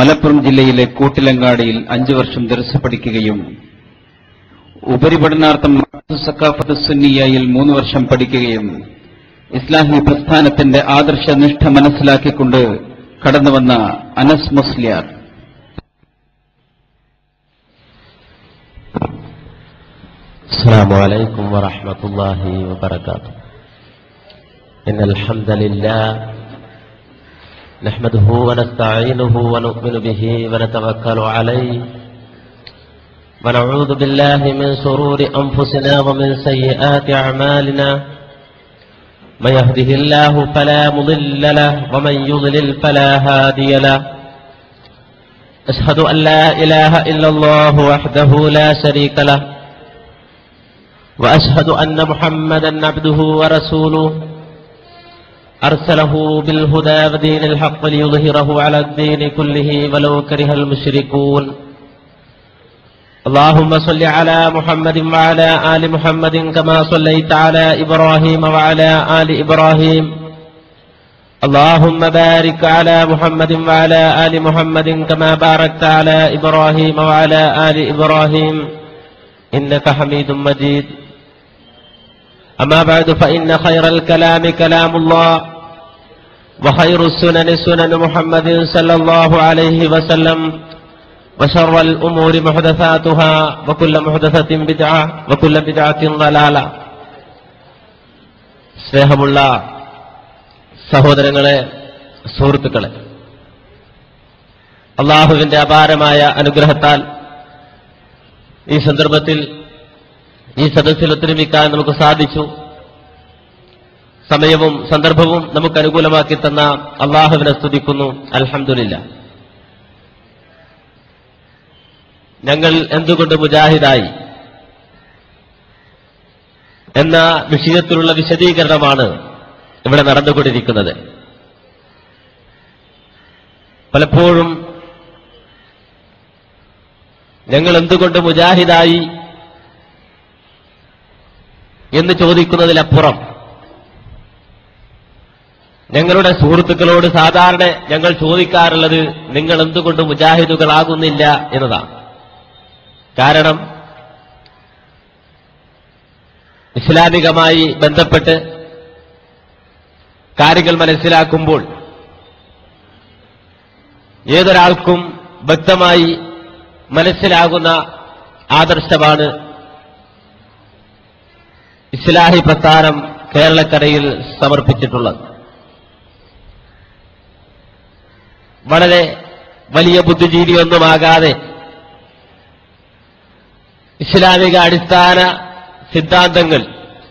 മലപ്പുറം ജില്ലയിലെ കൂട്ടിലങ്ങാടിയിൽ അഞ്ചു വർഷം ദർസ് പഠിക്കുകയും ഉപരിപഠനാർത്ഥം സക്കാഫത്ത് സുന്നിയയിൽ മൂന്ന് വർഷം പഠിക്കുകയും ഇസ്ലാഹി പ്രസ്ഥാനത്തിന്റെ ആദർശനിഷ്ഠ മനസ്സിലാക്കിക്കൊണ്ട് കടന്നുവന്ന അനസ് മുസ്ലിയാർ السلام عليكم ورحمة الله وبركاته إن الحمد لله نحمده ونستعينه ونؤمن به ونتوكل عليه ونعوذ بالله من شرور أنفسنا ومن سيئات أعمالنا من يهده الله فلا مضل له ومن يضلل فلا هادي له أشهد أن لا إله إلا الله وحده لا شريك له وأشهد أن محمدا عبده ورسوله أرسله بالهدى ودين الحق ليظهره على الدين كله ولو كره المشركون اللهم صل على محمد وعلى آل محمد كما صليت على إبراهيم وعلى آل إبراهيم اللهم بارك على محمد وعلى آل محمد كما باركت على إبراهيم وعلى آل إبراهيم إنك حميد مجيد أما بعد فإن خير الكلام كلام الله وخير السنن سنن محمد صلى الله عليه وسلم وشر الأمور محدثاتها وكل محدثة بدعة وكل بدعة ضلالة സ്നേഹമുള്ള സഹോദരങ്ങളെ സുഹൃത്തുക്കളെ അള്ളാഹുവിന്റെ അപാരമായ അനുഗ്രഹത്താൽ ഈ സന്ദർഭത്തിൽ ഈ സദസ്സിൽ ഒത്തൊരുമിക്കാൻ നമുക്ക് സാധിച്ചു സമയവും സന്ദർഭവും നമുക്ക് അനുകൂലമാക്കി തന്ന അള്ളാഹുവിനെ സ്തുതിക്കുന്നു അൽഹംദുലില്ല ഞങ്ങൾ എന്തുകൊണ്ട് മുജാഹിദായി എന്ന വിഷയത്തിലുള്ള വിശദീകരണമാണ് ഇവിടെ നടന്നുകൊണ്ടിരിക്കുന്നത് പലപ്പോഴും ഞങ്ങൾ എന്തുകൊണ്ട് മുജാഹിദായി എന്ന് ചോദിക്കുന്നതിലപ്പുറം ഞങ്ങളുടെ സുഹൃത്തുക്കളോട് സാധാരണ ഞങ്ങൾ ചോദിക്കാറുള്ളത് നിങ്ങൾ എന്തുകൊണ്ട് മുജാഹിദുകളാകുന്നില്ല എന്നതാണ് കാരണം ഇസ്ലാമികമായി ബന്ധപ്പെട്ട് കാര്യങ്ങൾ മനസ്സിലാക്കുമ്പോൾ ഏതൊരാൾക്കും വ്യക്തമായി മനസ്സിലാകുന്ന ആദർശമാണ് ഇസ്ലാഹി പ്രസ്ഥാനം കേരളക്കരയിൽ സമർപ്പിച്ചിട്ടുള്ളത് വളരെ വലിയ ബുദ്ധിജീവിയൊന്നുമാകാതെ ഇസ്ലാമിക അടിസ്ഥാന സിദ്ധാന്തങ്ങൾ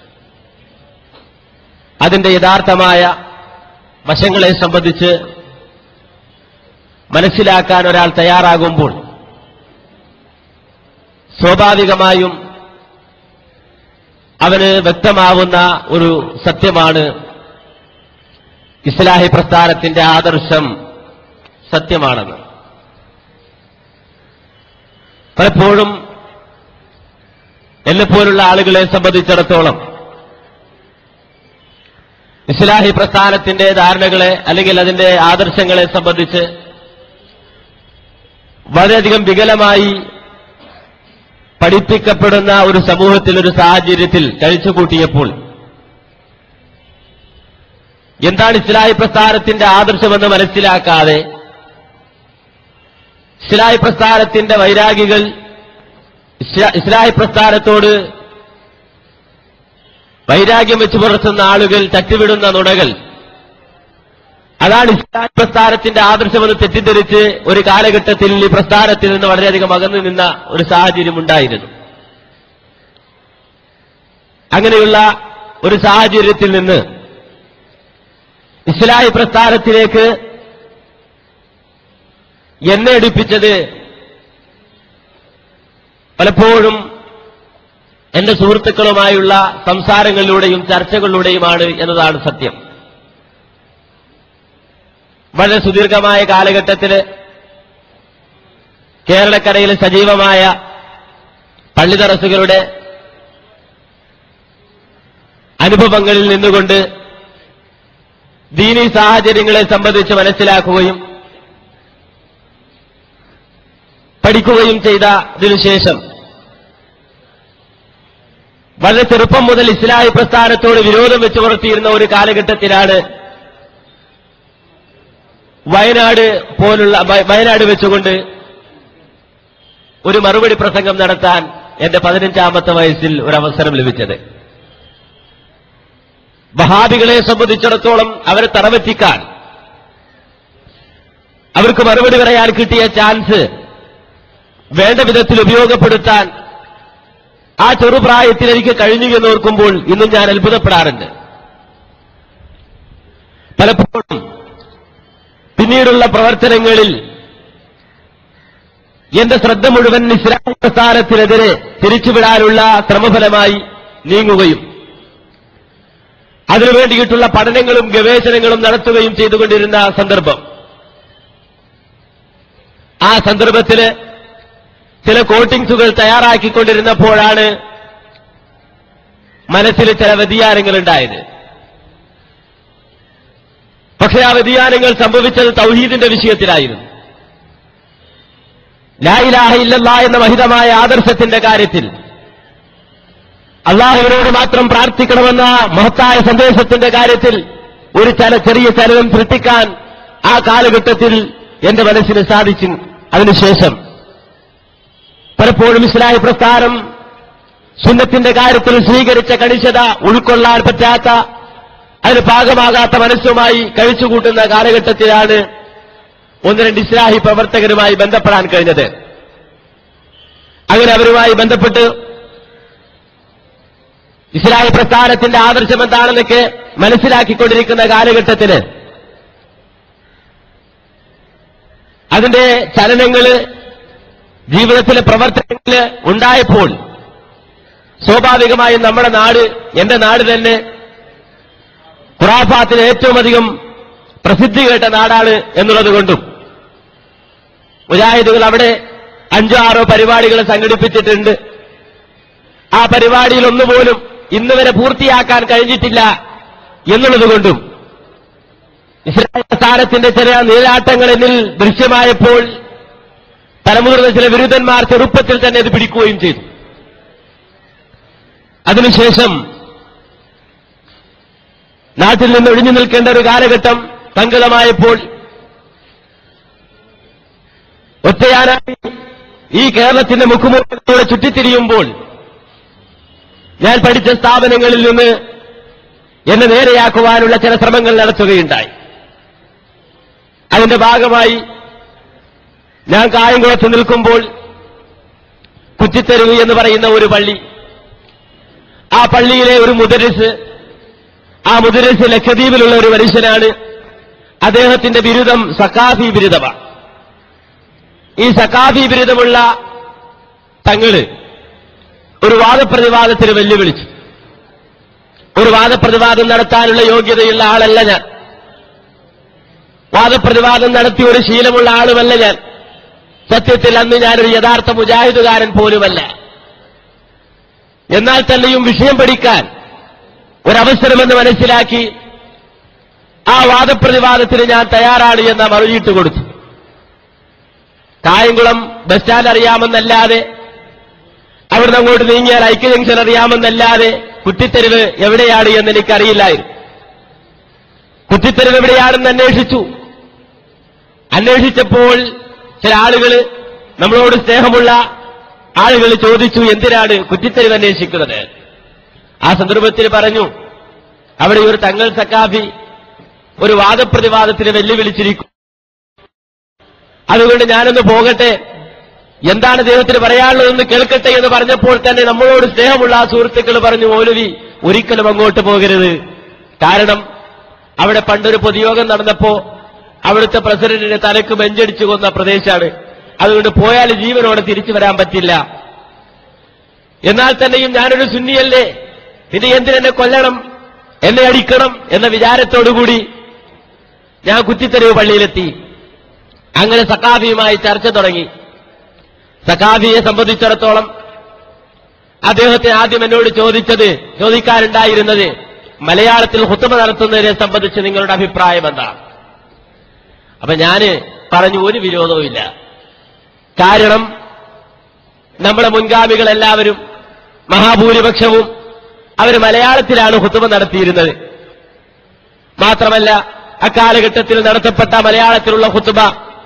അതിന്റെ യഥാർത്ഥമായ വശങ്ങളെ സംബന്ധിച്ച് മനസ്സിലാക്കാൻ ഒരാൾ തയ്യാറാകുമ്പോൾ സ്വാഭാവികമായും അവന് വ്യക്തമാവുന്ന ഒരു സത്യമാണ് ഇസ്ലാഹി പ്രസ്ഥാനത്തിന്റെ ആദർശം സത്യമാണെന്ന് പലപ്പോഴും എന്നെപ്പോലുള്ള ആളുകളെ സംബന്ധിച്ചിടത്തോളം ഇസ്ലാഹി പ്രസ്ഥാനത്തിന്റെ ധാരണകളെ അല്ലെങ്കിൽ അതിന്റെ ആദർശങ്ങളെ സംബന്ധിച്ച് വളരെയധികം വികലമായി പഠിപ്പിക്കപ്പെടുന്ന ഒരു സമൂഹത്തിൽ ഒരു സാഹചര്യത്തിൽ കഴിച്ചുകൂട്ടിയപ്പോൾ എന്താണ് ഇസ്ലാഹി പ്രസ്ഥാനത്തിന്റെ ആദർശമെന്ന് മനസ്സിലാക്കാതെ ഇസ്ലാഹി പ്രസ്ഥാനത്തിന്റെ വൈരാഗികൾ ഇസ്ലാ- ഇസ്ലാഹി പ്രസ്ഥാനത്തോട് വൈരാഗ്യം വെച്ച് പുലർത്തുന്ന ആളുകൾ തട്ടിവിടുന്ന നുണകൾ അതാണ് ഇസ്ലാഹി പ്രസ്ഥാനത്തിന്റെ ആദർശമെന്ന് തെറ്റിദ്ധരിച്ച് ഒരു കാലഘട്ടത്തിൽ ഈ പ്രസ്ഥാനത്തിൽ നിന്ന് വളരെയധികം അകന്നു നിന്ന ഒരു സാഹചര്യം ഉണ്ടായിരുന്നു അങ്ങനെയുള്ള ഒരു സാഹചര്യത്തിൽ നിന്ന് ഇസ്ലാഹി പ്രസ്ഥാനത്തിലേക്ക് എന്നെ എടുപ്പിച്ചത് പലപ്പോഴും എന്റെ സുഹൃത്തുക്കളുമായുള്ള സംസാരങ്ങളിലൂടെയും ചർച്ചകളിലൂടെയുമാണ് എന്നതാണ് സത്യം വളരെ സുദീർഘമായ കാലഘട്ടത്തിൽ കേരളക്കരയിലെ സജീവമായ പള്ളിതറസുകളുടെ അനുഭവങ്ങളിൽ നിന്നുകൊണ്ട് ദീനീ സാഹചര്യങ്ങളെ സംബന്ധിച്ച് മനസ്സിലാക്കുകയും പഠിക്കുകയും ചെയ്തതിനു ശേഷം വളരെ ചെറുപ്പം മുതൽ ഇസ്ലാഹി പ്രസ്ഥാനത്തോട് വിരോധം വെച്ചു പുലർത്തിയിരുന്ന ഒരു കാലഘട്ടത്തിലാണ് വയനാട് പോലുള്ള വയ- വയനാട് വെച്ചുകൊണ്ട് ഒരു മറുപടി പ്രസംഗം നടത്താൻ എന്റെ പതിനഞ്ചാമത്തെ വയസ്സിൽ ഒരു അവസരം ലഭിച്ചത് വഹാബികളെ സംബന്ധിച്ചിടത്തോളം അവരെ തറവെറ്റിക്കാൻ അവർക്ക് മറുപടി പറയാൻ കിട്ടിയ ചാൻസ് വേണ്ട വിധത്തിൽ ഉപയോഗപ്പെടുത്താൻ ആ ചെറുപ്രായത്തിൽ എനിക്ക് കഴിഞ്ഞു എന്ന് ഓർക്കുമ്പോൾ ഇന്നും ഞാൻ അത്ഭുതപ്പെടാറുണ്ട് പലപ്പോഴും പിന്നീടുള്ള പ്രവർത്തനങ്ങളിൽ എന്റെ ശ്രദ്ധ മുഴുവൻ ഇസ്ലാം പ്രസ്ഥാനത്തിനെതിരെ തിരിച്ചുവിടാനുള്ള ശ്രമഫലമായി നീങ്ങുകയും അതിനു വേണ്ടിയിട്ടുള്ള പഠനങ്ങളും ഗവേഷണങ്ങളും നടത്തുകയും ചെയ്തുകൊണ്ടിരുന്ന സന്ദർഭം ആ സന്ദർഭത്തിൽ ചില കോട്ടിങ്സുകൾ തയ്യാറാക്കിക്കൊണ്ടിരുന്നപ്പോഴാണ് മനസ്സിൽ ചില വ്യതിയാനങ്ങൾ ഉണ്ടായത് പക്ഷേ ആ വ്യതിയാനങ്ങൾ സംഭവിച്ചത് തൗഹീദിന്റെ വിഷയത്തിലായിരുന്നു ലായിലാഹ ഇല്ലല്ലാ എന്ന മഹിതമായ ആദർശത്തിന്റെ കാര്യത്തിൽ അള്ളാഹുവിനോട് മാത്രം പ്രാർത്ഥിക്കണമെന്ന മഹത്തായ സന്ദേശത്തിന്റെ കാര്യത്തിൽ ഒരു ചല ചെറിയ ചലനം സൃഷ്ടിക്കാൻ ആ കാലഘട്ടത്തിൽ എന്റെ മനസ്സിന് സാധിച്ചു അതിനുശേഷം പലപ്പോഴും ഇസ്ലാഹി പ്രസ്ഥാനം സുന്നത്തിന്റെ കാര്യത്തിൽ സ്വീകരിച്ച കണിശത ഉൾക്കൊള്ളാൻ പറ്റാത്ത അതിന് പാകമാകാത്ത മനസ്സുമായി കഴിച്ചുകൂട്ടുന്ന കാലഘട്ടത്തിലാണ് ഒന്ന് രണ്ട് ഇസ്ലാഹി പ്രവർത്തകരുമായി ബന്ധപ്പെടാൻ കഴിഞ്ഞത് അങ്ങനെ അവരുമായി ബന്ധപ്പെട്ട് ഇസ്ലാഹി പ്രസ്ഥാനത്തിന്റെ ആദർശം എന്താണെന്നൊക്കെ മനസ്സിലാക്കിക്കൊണ്ടിരിക്കുന്ന കാലഘട്ടത്തിന് അതിന്റെ ചലനങ്ങള് ജീവിതത്തിലെ പ്രവർത്തനങ്ങള് ഉണ്ടായപ്പോൾ സ്വാഭാവികമായും നമ്മുടെ നാട് എന്റെ നാട് തന്നെ ഖുറാഫാത്തിന് ഏറ്റവും അധികം പ്രസിദ്ധി കേട്ട നാടാണ് എന്നുള്ളത് കൊണ്ടും മുജാഹിദുകൾ അവിടെ അഞ്ചോ ആറോ പരിപാടികൾ സംഘടിപ്പിച്ചിട്ടുണ്ട് ആ പരിപാടിയിൽ ഒന്നുപോലും ഇന്ന് വരെ പൂർത്തിയാക്കാൻ കഴിഞ്ഞിട്ടില്ല എന്നുള്ളത് കൊണ്ടും ഇസ്രായേൽ പ്രസ്ഥാനത്തിന്റെ ചില നീരാട്ടങ്ങൾ എന്നിൽ ദൃശ്യമായപ്പോൾ തലമുതിർന്ന ചില വിരുദ്ധന്മാർ ചെറുപ്പത്തിൽ തന്നെ ഇത് പിടിക്കുകയും ചെയ്തു അതിനുശേഷം നാട്ടിൽ നിന്ന് ഒഴിഞ്ഞു നിൽക്കേണ്ട ഒരു കാലഘട്ടം സങ്കടമായപ്പോൾ ഒറ്റയാനായി ഈ കേരളത്തിന്റെ മുഖമുഖത്തിലൂടെ ചുറ്റിത്തിരിയുമ്പോൾ ഞാൻ പഠിച്ച സ്ഥാപനങ്ങളിൽ നിന്ന് എന്നെ നേരെയാക്കുവാനുള്ള ചില ശ്രമങ്ങൾ നടത്തുകയുണ്ടായി അതിന്റെ ഭാഗമായി ഞാൻ കായംകുളത്ത് നിൽക്കുമ്പോൾ കുറ്റിത്തെരുവ് എന്ന് പറയുന്ന ഒരു പള്ളി ആ പള്ളിയിലെ ഒരു മുദരിസ് ആ മുദരിസ് ലക്ഷദ്വീപിലുള്ള ഒരു മനുഷ്യനാണ് അദ്ദേഹത്തിന്റെ ബിരുദം സക്കാഫി ബിരുദമാണ് ഈ സക്കാഫി ബിരുദമുള്ള തങ്ങള് ഒരു വാദപ്രതിവാദത്തിന് വെല്ലുവിളിച്ചു ഒരു വാദപ്രതിവാദം നടത്താനുള്ള യോഗ്യതയുള്ള ആളല്ല ഞാൻ വാദപ്രതിവാദം നടത്തി ഒരു ശീലമുള്ള ആളുമല്ല ഞാൻ സത്യത്തിൽ അന്ന് ഞാനൊരു യഥാർത്ഥ മുജാഹിദുകാരൻ പോലുമല്ല എന്നാൽ തന്നെയും വിഷയം പഠിക്കാൻ ഒരവസരമെന്ന് മനസ്സിലാക്കി ആ വാദപ്രതിവാദത്തിന് ഞാൻ തയ്യാറാണ് എന്ന മറുചീട്ട് കൊടുത്തു കായംകുളം ബസ് സ്റ്റാൻഡ് അറിയാമെന്നല്ലാതെ അവിടുന്ന് അങ്ങോട്ട് നീങ്ങിയാൽ ഐക്യ ജംഗ്ഷൻ അറിയാമെന്നല്ലാതെ കുറ്റിത്തെരുവ് എവിടെയാണ് എന്ന് എനിക്കറിയില്ലായിരുന്നു കുറ്റിത്തെരുവ് എവിടെയാണെന്ന് അന്വേഷിച്ചു അന്വേഷിച്ചപ്പോൾ ചില ആളുകൾ നമ്മളോട് സ്നേഹമുള്ള ആളുകൾ ചോദിച്ചു എന്തിനാണ് കുറ്റിത്തെരുവ് അന്വേഷിക്കുന്നത് ആ സന്ദർഭത്തിൽ പറഞ്ഞു അവിടെ ഒരു തങ്ങൾ സക്കാഫി ഒരു വാദപ്രതിവാദത്തിന് വെല്ലുവിളിച്ചിരിക്കും അതുകൊണ്ട് ഞാനൊന്ന് പോകട്ടെ എന്താണ് ദൈവത്തിന് പറയാനുള്ളതെന്ന് കേൾക്കട്ടെ എന്ന് പറഞ്ഞപ്പോൾ തന്നെ നമ്മളോട് സ്നേഹമുള്ള ആ സുഹൃത്തുക്കൾ പറഞ്ഞു മൗലവി ഒരിക്കലും അങ്ങോട്ട് പോകരുത് കാരണം അവിടെ പണ്ടൊരു പൊതുയോഗം നടന്നപ്പോ അവിടുത്തെ പ്രസിഡന്റിനെ തലക്ക് ബെഞ്ചടിച്ചു കൊന്ന പ്രദേശമാണ് അതുകൊണ്ട് പോയാൽ ജീവനോടെ തിരിച്ചു വരാൻ പറ്റില്ല എന്നാൽ തന്നെയും ഞാനൊരു സുന്നിയല്ലേ പിന്നെ എന്തിനെന്നെ കൊല്ലണം എന്നെ അടിക്കണം എന്ന വിചാരത്തോടുകൂടി ഞാൻ കുറ്റിത്തെരുവ് പള്ളിയിലെത്തി അങ്ങനെ സക്കാഫിയുമായി ചർച്ച തുടങ്ങി സക്കാഫിയെ സംബന്ധിച്ചിടത്തോളം അദ്ദേഹത്തെ ആദ്യം എന്നോട് ചോദിച്ചത് ചോദിക്കാറുണ്ടായിരുന്നത് മലയാളത്തിൽ ഹുത്തുമ നടത്തുന്നതിനെ സംബന്ധിച്ച് നിങ്ങളുടെ അഭിപ്രായം എന്താണ് അപ്പൊ ഞാന് പറഞ്ഞു ഒരു വിരോധവുമില്ല കാരണം നമ്മുടെ മുൻഗാമികൾ എല്ലാവരും മഹാഭൂരിപക്ഷവും അവർ മലയാളത്തിലാണ് ഹുത്തുബ നടത്തിയിരുന്നത് മാത്രമല്ല അക്കാലഘട്ടത്തിൽ നടത്തപ്പെട്ട മലയാളത്തിലുള്ള ഹുത്തുബ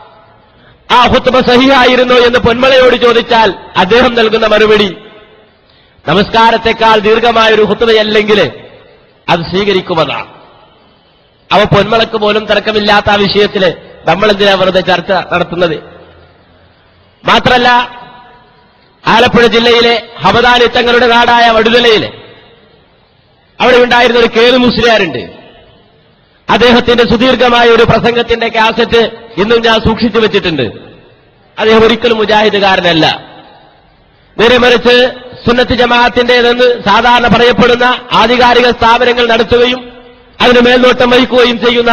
ആ ഹുത്തുബ സഹിയായിരുന്നോ എന്ന് പൊന്മളയോട് ചോദിച്ചാൽ അദ്ദേഹം നൽകുന്ന മറുപടി നമസ്കാരത്തെക്കാൾ ദീർഘമായൊരു ഹുത്തുബയല്ലെങ്കിൽ അത് സ്വീകരിക്കുമെന്നാണ് അവ പൊന്മളക്ക് പോലും തർക്കമില്ലാത്ത ആ വിഷയത്തിൽ നമ്മളെന്തിനാ വെറുതെ ചർച്ച നടത്തുന്നത് മാത്രല്ല ആലപ്പുഴ ജില്ലയിലെ ഹമദാനി തങ്ങളുടെ നാടായ വടുതലയിലെ അവിടെ ഉണ്ടായിരുന്ന ഒരു കേളു മുസ്ലിയാരുണ്ട് അദ്ദേഹത്തിന്റെ സുദീർഘമായ ഒരു പ്രസംഗത്തിന്റെ കാസറ്റ് ഇന്നും ഞാൻ സൂക്ഷിച്ചു വെച്ചിട്ടുണ്ട് അദ്ദേഹം ഒരിക്കലും മുജാഹിദുകാരനല്ല നേരെ മറിച്ച് സുന്നത്ത് ജമാഅത്തിന്റേതെന്ന് സാധാരണ പറയപ്പെടുന്ന ആധികാരിക സ്ഥാപനങ്ങൾ നടത്തുകയും അതിന് മേൽനോട്ടം വഹിക്കുകയും ചെയ്യുന്ന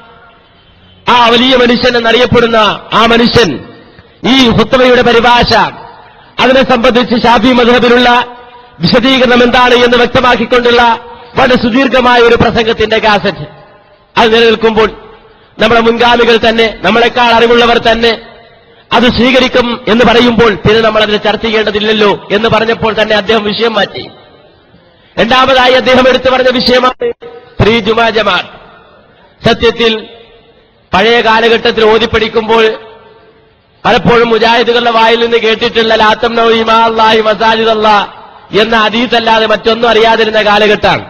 ആ വലിയ മനുഷ്യൻ എന്നറിയപ്പെടുന്ന ആ മനുഷ്യൻ ഈ ഹുത്തമയുടെ പരിഭാഷ അതിനെ സംബന്ധിച്ച് ഷാഫി മധബിലുള്ള വിശദീകരണം എന്താണ് എന്ന് വ്യക്തമാക്കിക്കൊണ്ടുള്ള വളരെ സുദീർഘമായ ഒരു പ്രസംഗത്തിന്റെ കാസറ്റ് അത് നിലനിൽക്കുമ്പോൾ നമ്മുടെ മുൻഗാമികൾ തന്നെ നമ്മളെക്കാൾ അറിവുള്ളവർ തന്നെ അത് സ്വീകരിക്കും എന്ന് പറയുമ്പോൾ പിന്നെ നമ്മൾ അതിനെ ചർച്ച ചെയ്യേണ്ടതില്ലല്ലോ എന്ന് പറഞ്ഞപ്പോൾ തന്നെ അദ്ദേഹം വിഷയം മാറ്റി രണ്ടാമതായി അദ്ദേഹം എടുത്തു പറഞ്ഞ വിഷയമാണ് സ്ത്രീ ജുമാ ജമാഅത്ത് സത്യത്തിൽ പഴയ കാലഘട്ടത്തിൽ ഓതിപ്പടിക്കുമ്പോൾ പലപ്പോഴും മുജാഹിദുകളുടെ വായിൽ നിന്ന് കേട്ടിട്ടുള്ള ലാത്തം നൗയിമാ അള്ളാഹി മസാജിദ് അല്ലാ എന്ന അതീതല്ലാതെ മറ്റൊന്നും അറിയാതിരുന്ന കാലഘട്ടമാണ്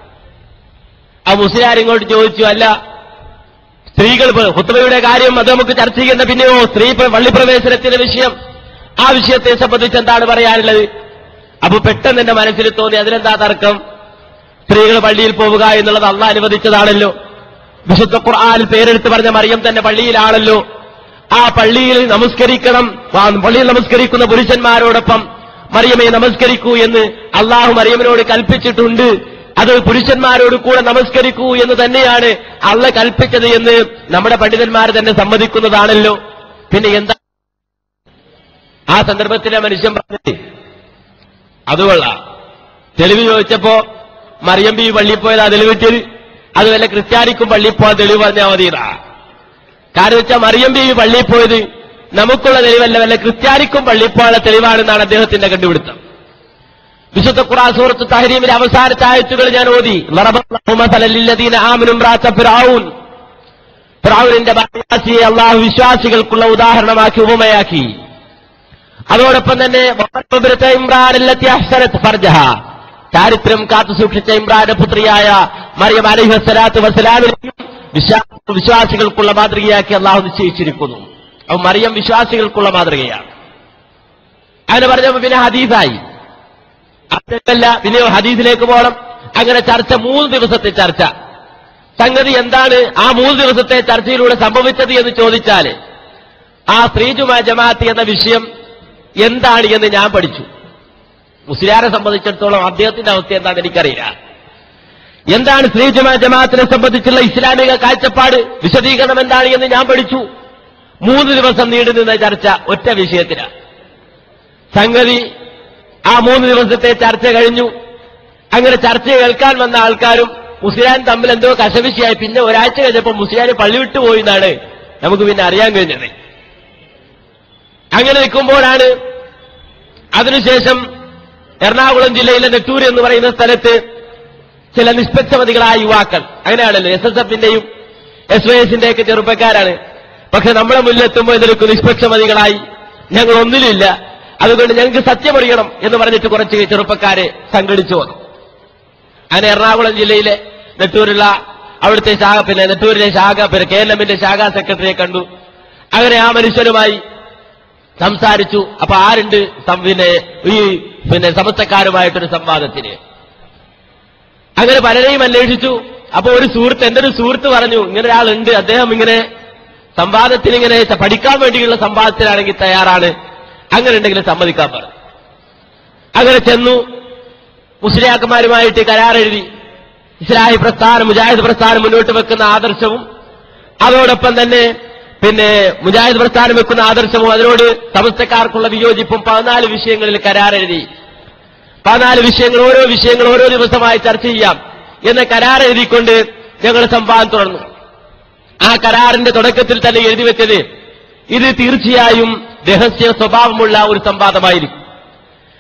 ആ മുസ്ലിയാർ ഇങ്ങോട്ട് ചോദിച്ചു അല്ല സ്ത്രീകൾ ഹുത്തബയുടെ കാര്യം അത് നമുക്ക് ചർച്ച ചെയ്യേണ്ട പിന്നെയോ സ്ത്രീ പ്ര- പള്ളിപ്രവേശനത്തിന്റെ വിഷയം ആ വിഷയത്തെ സംബന്ധിച്ച് എന്താണ് പറയാനുള്ളത് അപ്പൊ പെട്ടെന്ന് എന്റെ മനസ്സിൽ തോന്നി അതിലെന്താ തർക്കം സ്ത്രീകൾ പള്ളിയിൽ പോവുക എന്നുള്ളത് അള്ള അനുവദിച്ചതാണല്ലോ വിശുദ്ധ ഖുർആാനിൽ പേരെടുത്ത് പറഞ്ഞ മറിയം തന്നെ പള്ളിയിലാണല്ലോ ആ പള്ളിയിൽ നമസ്കരിക്കണം ആ പള്ളിയിൽ നമസ്കരിക്കുന്ന പുരുഷന്മാരോടൊപ്പം മറിയമെ നമസ്കരിക്കൂ എന്ന് അള്ളാഹു മറിയമിനോട് കൽപ്പിച്ചിട്ടുണ്ട് അത് പുരുഷന്മാരോട് കൂടെ നമസ്കരിക്കൂ എന്ന് തന്നെയാണ് അള്ള കൽപ്പിച്ചത് എന്ന് നമ്മുടെ പണ്ഡിതന്മാർ തന്നെ സമ്മതിക്കുന്നതാണല്ലോ പിന്നെ എന്താ ആ സന്ദർഭത്തിലെ മനുഷ്യൻ പറഞ്ഞത് അത് കൊള്ളാം തെളിവ് ചോദിച്ചപ്പോ മറിയം ബി പള്ളിയിൽ പോയതാ തെളിവിട്ടത് അത് വല്ല ക്രിസ്ത്യാനിക്കും പള്ളിയിൽ പോകാൻ തെളിവ് പറഞ്ഞാൽ മതിയതാ കാരണം വെച്ചാൽ മറിയം ബി പള്ളിയിൽ പോയത് നമുക്കുള്ള തെളിവല്ല വല്ല ക്രിസ്ത്യാനിക്കും പള്ളിയിൽ പോകാനുള്ള തെളിവാണെന്നാണ് അദ്ദേഹത്തിന്റെ കണ്ടുപിടുത്തം വിശുദ്ധ ഖുറാൻ സൂറത്ത് തഹരീമിലെ അവസാനത്തെ ആയത്തുകൾ ഞാൻ ഓതി ലറബല്ലാഹു മസലൻ ലില്ലദീന ആമനു ഇമ്രാത്ത ഫിർഔൻ ഫിർഔനിന്റെ ഭാര്യയാസിയെ അള്ളാഹു വിശ്വാസികൾക്കുള്ള ഉദാഹരണമാക്കി ഉപമയാക്കി അതോടൊപ്പം തന്നെ വമർബിറത്ത ഇമ്രാൻ അല്ലത്തി അഹ്സനത് ഫർജഹ ചാരിത്രം കാത്തു സൂക്ഷിച്ച ഇമ്രാന്റെ പുത്രിയായ മറിയം അലൈഹി വസ്സലാത്തു വസ്സലാമിനെയും വിശ്വാ- വിശ്വാസികൾക്കുള്ള മാതൃകയാക്കി അള്ളാഹു നിശ്ചയിച്ചിരിക്കുന്നു അപ്പൊ മറിയം വിശ്വാസികൾക്കുള്ള മാതൃകയാണ് അങ്ങനെ പറഞ്ഞപ്പോ പിന്നെ ഹദീസായി അതല്ല പിന്നെ ഹദീസിലേക്ക് പോകണം അങ്ങനെ ചർച്ച മൂന്ന് ദിവസത്തെ ചർച്ച സംഗതി എന്താണ് ആ മൂന്ന് ദിവസത്തെ ചർച്ചയിലൂടെ സംഭവിച്ചത് എന്ന് ചോദിച്ചാൽ ആ സ്ത്രീജുമാ ജമാഅത്ത് എന്ന വിഷയം എന്താണ് എന്ന് ഞാൻ പഠിച്ചു മുസ്ലിയാരെ സംബന്ധിച്ചിടത്തോളം അദ്ദേഹത്തിന്റെ അവസ്ഥ എന്താണെന്ന് എനിക്കറിയില്ല എന്താണ് സ്ത്രീജുമാ ജമാഅത്തിനെ സംബന്ധിച്ചുള്ള ഇസ്ലാമിക കാഴ്ചപ്പാട് വിശദീകരണം എന്താണ് എന്ന് ഞാൻ പഠിച്ചു മൂന്ന് ദിവസം നീണ്ടുനിന്ന ചർച്ച ഒറ്റ വിഷയത്തിലാണ് സംഗതി ആ മൂന്ന് ദിവസത്തെ ചർച്ച കഴിഞ്ഞു അങ്ങനെ ചർച്ച കേൾക്കാൻ വന്ന ആൾക്കാരും മുസ്ലിയാൻ തമ്മിൽ എന്തോ കശവിശയായി പിന്നെ ഒരാഴ്ച കഴിഞ്ഞപ്പോൾ മുസ്ലിയാൻ പള്ളി വിട്ടു പോയി എന്നാണ് നമുക്ക് പിന്നെ അറിയാൻ കഴിഞ്ഞത് അങ്ങനെ നിൽക്കുമ്പോഴാണ് അതിനുശേഷം എറണാകുളം ജില്ലയിലെ നെട്ടൂർ എന്ന് പറയുന്ന സ്ഥലത്ത് ചില നിഷ്പക്ഷമതികളായ യുവാക്കൾ അങ്ങനെയാണല്ലോ എസ് എസ് എഫിന്റെയും എസ് വൈ എസിന്റെയൊക്കെ ചെറുപ്പക്കാരാണ് പക്ഷെ നമ്മളെ മുന്നിലെത്തുമ്പോൾ ഇതിലൊക്കെ നിഷ്പക്ഷമതികളായി ഞങ്ങൾ ഒന്നിലില്ല അതുകൊണ്ട് ഞങ്ങൾക്ക് സത്യമറിയണം എന്ന് പറഞ്ഞിട്ട് കുറച്ച് ചെറുപ്പക്കാരെ സംഘടിച്ചു വന്നു അങ്ങനെ എറണാകുളം ജില്ലയിലെ നെട്ടൂരുള്ള അവിടുത്തെ ശാഖ പിന്നെ നെട്ടൂരിലെ ശാഖ പിന്നെ കെ എൻ എമ്മിന്റെ ശാഖാ സെക്രട്ടറിയെ കണ്ടു അങ്ങനെ ആ മനുഷ്യനുമായി സംസാരിച്ചു അപ്പൊ ആരുണ്ട് സം- പിന്നെ ഈ പിന്നെ സമസ്തക്കാരുമായിട്ടൊരു സംവാദത്തിന് അങ്ങനെ പലരെയും അന്വേഷിച്ചു അപ്പൊ ഒരു സുഹൃത്ത് എന്റെ ഒരു സുഹൃത്ത് പറഞ്ഞു ഇങ്ങനെ ഒരാളുണ്ട് അദ്ദേഹം ഇങ്ങനെ സംവാദത്തിന് ഇങ്ങനെ ച- പഠിക്കാൻ വേണ്ടിയുള്ള സംവാദത്തിനാണെങ്കിൽ തയ്യാറാണ് അങ്ങനെ ഉണ്ടെങ്കിൽ സമ്മതിക്കാൻ പറഞ്ഞു അങ്ങനെ ചെന്നു മുസ്ലിയാക്കന്മാരുമായിട്ട് കരാറെഴുതി ഇസ്ലാഹി പ്രസ്ഥാനം മുജാഹിദ് പ്രസ്ഥാനം മുന്നോട്ട് വെക്കുന്ന ആദർശവും അതോടൊപ്പം തന്നെ പിന്നെ മുജാഹിദ് പ്രസ്ഥാനം വെക്കുന്ന ആദർശവും അതിനോട് സമസ്തക്കാർക്കുള്ള വിയോജിപ്പും പതിനാല് വിഷയങ്ങളിൽ കരാറെഴുതി പതിനാല് വിഷയങ്ങൾ ഓരോ വിഷയങ്ങൾ ഓരോ ദിവസമായി ചർച്ച ചെയ്യാം എന്ന കരാർ എഴുതിക്കൊണ്ട് ഞങ്ങൾ സംവാദം തുടർന്നു ആ കരാറിന്റെ തുടക്കത്തിൽ തന്നെ എഴുതി വെച്ചത് ഇത് തീർച്ചയായും രഹസ്യ സ്വഭാവമുള്ള ഒരു സംവാദമായിരിക്കും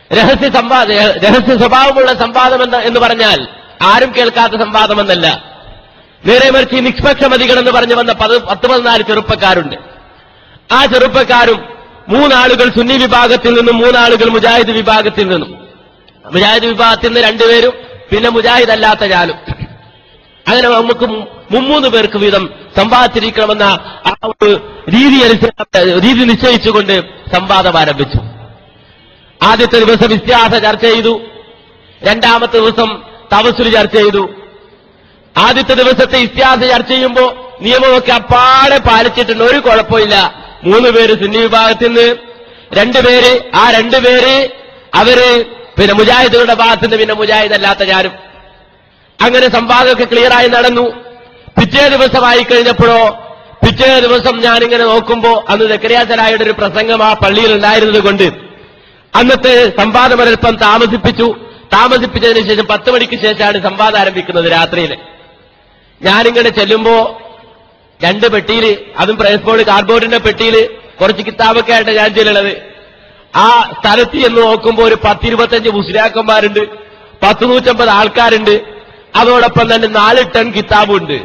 രഹസ്യ സംവാദ രഹസ്യ സ്വഭാവമുള്ള സംവാദം എന്ന് എന്ന് പറഞ്ഞാൽ ആരും കേൾക്കാത്ത സംവാദമെന്നല്ല നേരെ മറിച്ച് ഈ നിഷ്പക്ഷമതികൾ എന്ന് പറഞ്ഞു വന്ന പത് പത്ത് പതിനാല് ചെറുപ്പക്കാരുണ്ട് ആ ചെറുപ്പക്കാരും മൂന്നാളുകൾ സുന്നി വിഭാഗത്തിൽ നിന്നും മൂന്നാളുകൾ മുജാഹിദ് വിഭാഗത്തിൽ നിന്നും മുജാഹിദ് വിഭാഗത്തിൽ നിന്ന് രണ്ടുപേരും പിന്നെ മുജാഹിദ് അല്ലാത്ത ഞാനും അങ്ങനെ നമുക്ക് മു- മുമ്മൂന്ന് പേർക്ക് വീതം സംവാദിച്ചിരിക്കണമെന്ന ആ ഒരു രീതി അനുസരിച്ച് രീതി നിശ്ചയിച്ചുകൊണ്ട് സംവാദം ആരംഭിച്ചു ആദ്യത്തെ ദിവസം ഇത്യാസ ചർച്ച ചെയ്തു രണ്ടാമത്തെ ദിവസം തപസ്സുൽ ചർച്ച ചെയ്തു ആദ്യത്തെ ദിവസത്തെ ഇത്യാസ ചർച്ച ചെയ്യുമ്പോൾ നിയമമൊക്കെ അപ്പാടെ പാലിച്ചിട്ടുണ്ട് ഒരു കുഴപ്പമില്ല മൂന്ന് പേര് സുന്നി വിഭാഗത്തിൽ നിന്ന് രണ്ടുപേര് ആ രണ്ടുപേര് അവര് പിന്നെ മുജാഹിദുകളുടെ ഭാഗത്ത് നിന്ന് പിന്നെ മുജാഹിദ് അല്ലാത്ത ഞാനും അങ്ങനെ സംവാദമൊക്കെ ക്ലിയറായി നടന്നു പിറ്റേ ദിവസമായി കഴിഞ്ഞപ്പോഴോ പിറ്റേ ദിവസം ഞാനിങ്ങനെ നോക്കുമ്പോ അന്ന് ദക്കരിയാസരായുടെ ഒരു പ്രസംഗം ആ പള്ളിയിൽ ഉണ്ടായിരുന്നത് കൊണ്ട് അന്നത്തെ സംവാദം ഒരൽപ്പം താമസിപ്പിച്ചു താമസിപ്പിച്ചതിന് ശേഷം പത്ത് മണിക്ക് ശേഷമാണ് സംവാദം ആരംഭിക്കുന്നത് രാത്രിയിൽ ഞാനിങ്ങനെ ചെല്ലുമ്പോ രണ്ട് പെട്ടിയിൽ അതും പ്രൈസ് ബോർഡ് കാർഡ്ബോർഡിന്റെ പെട്ടിയിൽ കുറച്ച് കിതാബൊക്കെ ആയിട്ട് ഞാൻ ചെല്ലുന്നത് ആ സ്ഥലത്ത് എന്ന് നോക്കുമ്പോൾ ഒരു പത്തിരുപത്തഞ്ച് മുസ്ലിയാക്കന്മാരുണ്ട് പത്ത് നൂറ്റമ്പത് ആൾക്കാരുണ്ട് അതോടൊപ്പം തന്നെ നാല് ടൺ കിതാബുണ്ട്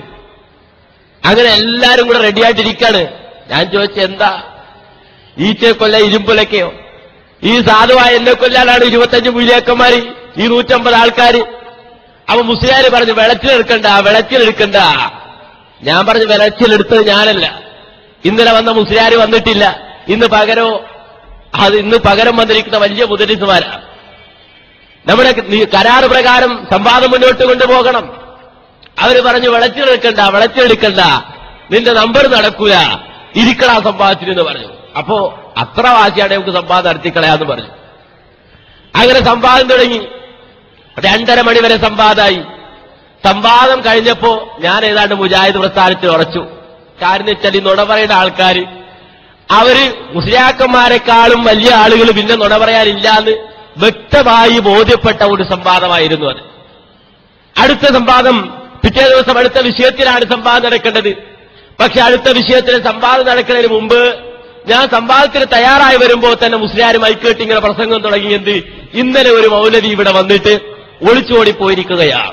അങ്ങനെ എല്ലാരും കൂടെ റെഡിയായിട്ടിരിക്കാണ് ഞാൻ ചോദിച്ചു എന്താ ഈച്ചയെ കൊല്ല ഇരുമ്പുലക്കയോ ഈ സാധുവായ എന്നെ കൊല്ലാനാണ് ഇരുപത്തഞ്ച് മുസ്ലിയാക്കന്മാര് ഈ നൂറ്റമ്പത് ആൾക്കാര് അപ്പൊ മുസ്ലിയാര് പറഞ്ഞു വെളച്ചിലെടുക്കണ്ട വെളച്ചിലെടുക്കണ്ട ഞാൻ പറഞ്ഞു വെളച്ചിലെടുത്തത് ഞാനല്ല ഇന്നലെ വന്ന മുസ്ലിയാര് വന്നിട്ടില്ല ഇന്ന് പകരോ അത് ഇന്ന് പകരം വന്നിരിക്കുന്ന വലിയ മുദരിസുമാരാ നമ്മുടെ നി- കരാറ് പ്രകാരം സംവാദം മുന്നോട്ട് കൊണ്ടുപോകണം അവര് പറഞ്ഞു വിളച്ചിലെടുക്കണ്ട വിളച്ചിലെടുക്കണ്ട നിന്റെ നമ്പർ നടക്കൂല ഇരിക്കണ സംവാദത്തിനെന്ന് പറഞ്ഞു അപ്പോ അത്ര വാശിയാണ് നമുക്ക് സംവാദം നടത്തിക്കളയാന്ന് പറഞ്ഞു അങ്ങനെ സംവാദം തുടങ്ങി രണ്ടര മണി വരെ സംവാദമായി സംവാദം കഴിഞ്ഞപ്പോ ഞാൻ ഏതാണ്ട് മുജാഹിദ് പ്രസ്ഥാനത്തിൽ ഉറച്ചു കാരണം വെച്ചാൽ ഈ നുണ പറയുന്ന ആൾക്കാർ അവര് മുസ്ലിയാക്കന്മാരെക്കാളും വലിയ ആളുകൾ പിന്നെ നുണ പറയാനില്ല എന്ന് വ്യക്തമായി ബോധ്യപ്പെട്ട ഒരു സംവാദമായിരുന്നു അത് അടുത്ത സംവാദം പിറ്റേ ദിവസം അടുത്ത വിഷയത്തിലാണ് സംവാദം നടക്കേണ്ടത് പക്ഷെ അടുത്ത വിഷയത്തിൽ സംവാദം നടക്കുന്നതിന് മുമ്പ് ഞാൻ സംവാദത്തിന് തയ്യാറായി വരുമ്പോൾ തന്നെ മുസ്ലിയാരും മൈക്കേട്ട് ഇങ്ങനെ പ്രസംഗം തുടങ്ങിയത് ഇന്നലെ ഒരു മൗലവി ഇവിടെ വന്നിട്ട് ഒളിച്ചോടി പോയിരിക്കുകയാണ്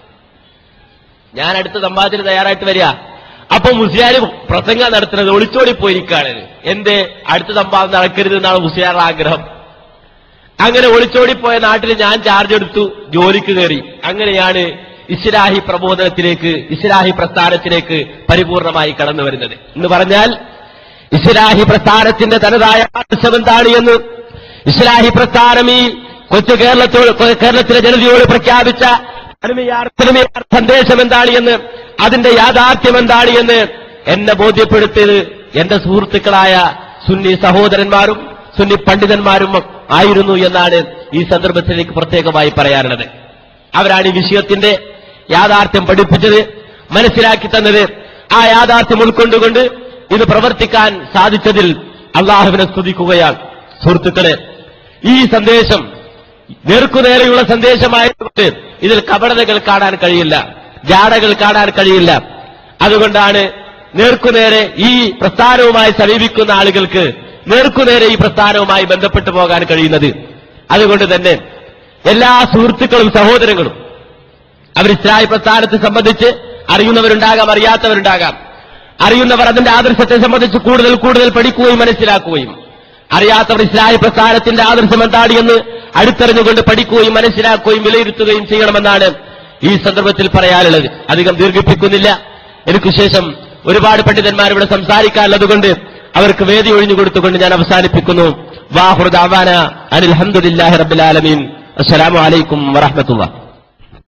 ഞാൻ അടുത്ത സംവാദത്തിന് തയ്യാറായിട്ട് വരിക അപ്പൊ മുസ്ലിയാര് പ്രസംഗം നടത്തുന്നത് ഒളിച്ചോടി പോയിരിക്കുകയാണ് എന്തേ അടുത്ത സംവാദം നടക്കരുത് എന്നാണ് മുസ്ലിയാരുടെ ആഗ്രഹം അങ്ങനെ ഒളിച്ചോടിപ്പോയ നാട്ടിൽ ഞാൻ ചാർജ് എടുത്തു ജോലിക്ക് കയറി അങ്ങനെയാണ് ഇസ്ലാഹി പ്രബോധനത്തിലേക്ക് ഇസ്ലാഹി പ്രസ്ഥാനത്തിലേക്ക് പരിപൂർണമായി കടന്നു വരുന്നത് എന്ന് പറഞ്ഞാൽ ഇസ്ലാഹി പ്രസ്ഥാനത്തിന്റെ തനതായ ആദർശം എന്താണ് എന്ന് ഇസ്ലാഹി പ്രസ്ഥാനം ഈ കൊച്ചു കേരളത്തോട് കേരളത്തിലെ ജനതയോട് പ്രഖ്യാപിച്ച തനിമയാർ തനിമയാർ സന്ദേശം എന്താണ് എന്ന് അതിന്റെ യാഥാർത്ഥ്യം എന്താണ് എന്ന് എന്നെ ബോധ്യപ്പെടുത്തിയത് എന്റെ സുഹൃത്തുക്കളായ സുന്നി സഹോദരന്മാരും സുന്നി പണ്ഡിതന്മാരും ആയിരുന്നു എന്നാണ് ഈ സന്ദർഭത്തിൽ എനിക്ക് പ്രത്യേകമായി പറയാനുള്ളത് അവരാണ് ഈ വിഷയത്തിന്റെ യാഥാർത്ഥ്യം പഠിപ്പിച്ചത് മനസ്സിലാക്കി തന്നത് ആ യാഥാർത്ഥ്യം ഉൾക്കൊണ്ടുകൊണ്ട് ഇത് പ്രവർത്തിക്കാൻ സാധിച്ചതിൽ അള്ളാഹുവിനെ സ്തുതിക്കുകയാണ് സുഹൃത്തുക്കളെ ഈ സന്ദേശം നേർക്കുനേരെയുള്ള സന്ദേശമായതുകൊണ്ട് ഇതിൽ കപടതകൾ കാണാൻ കഴിയില്ല ജാടകൾ കാണാൻ കഴിയില്ല അതുകൊണ്ടാണ് നേർക്കുനേരെ ഈ പ്രസ്ഥാനവുമായി സമീപിക്കുന്ന ആളുകൾക്ക് നേർക്കുനേരെ ഈ പ്രസ്ഥാനവുമായി ബന്ധപ്പെട്ടു പോകാൻ കഴിയുന്നത് അതുകൊണ്ട് തന്നെ എല്ലാ സുഹൃത്തുക്കളും സഹോദരങ്ങളും അവർ ഇസ്രായേൽ പ്രസ്ഥാനത്തെ സംബന്ധിച്ച് അറിയുന്നവരുണ്ടാകാം അറിയാത്തവരുണ്ടാകാം അറിയുന്നവർ അതിന്റെ ആദർശത്തെ സംബന്ധിച്ച് കൂടുതൽ കൂടുതൽ പഠിക്കുകയും മനസ്സിലാക്കുകയും അറിയാത്തവർ ഇസ്രായേൽ പ്രസ്ഥാനത്തിന്റെ ആദർശം എന്താണ് എന്ന് അടുത്തെറിഞ്ഞുകൊണ്ട് പഠിക്കുകയും മനസ്സിലാക്കുകയും വിലയിരുത്തുകയും ചെയ്യണമെന്നാണ് ഈ സന്ദർഭത്തിൽ പറയാനുള്ളത് അധികം ദീർഘിപ്പിക്കുന്നില്ല എനിക്ക് ശേഷം ഒരുപാട് പണ്ഡിതന്മാർ ഇവിടെ സംസാരിക്കാനുള്ളതുകൊണ്ട് അവർക്ക് വേദി ഒഴിഞ്ഞു കൊടുത്തുകൊണ്ട് ഞാൻ അവസാനിപ്പിക്കുന്നു വാഹുദാവാന അനിൽ ഹംദുലില്ലാഹി റബ്ബിൽ ആലമീൻ അസ്സലാമു അലൈക്കും വറഹ്മത്തുള്ളാഹി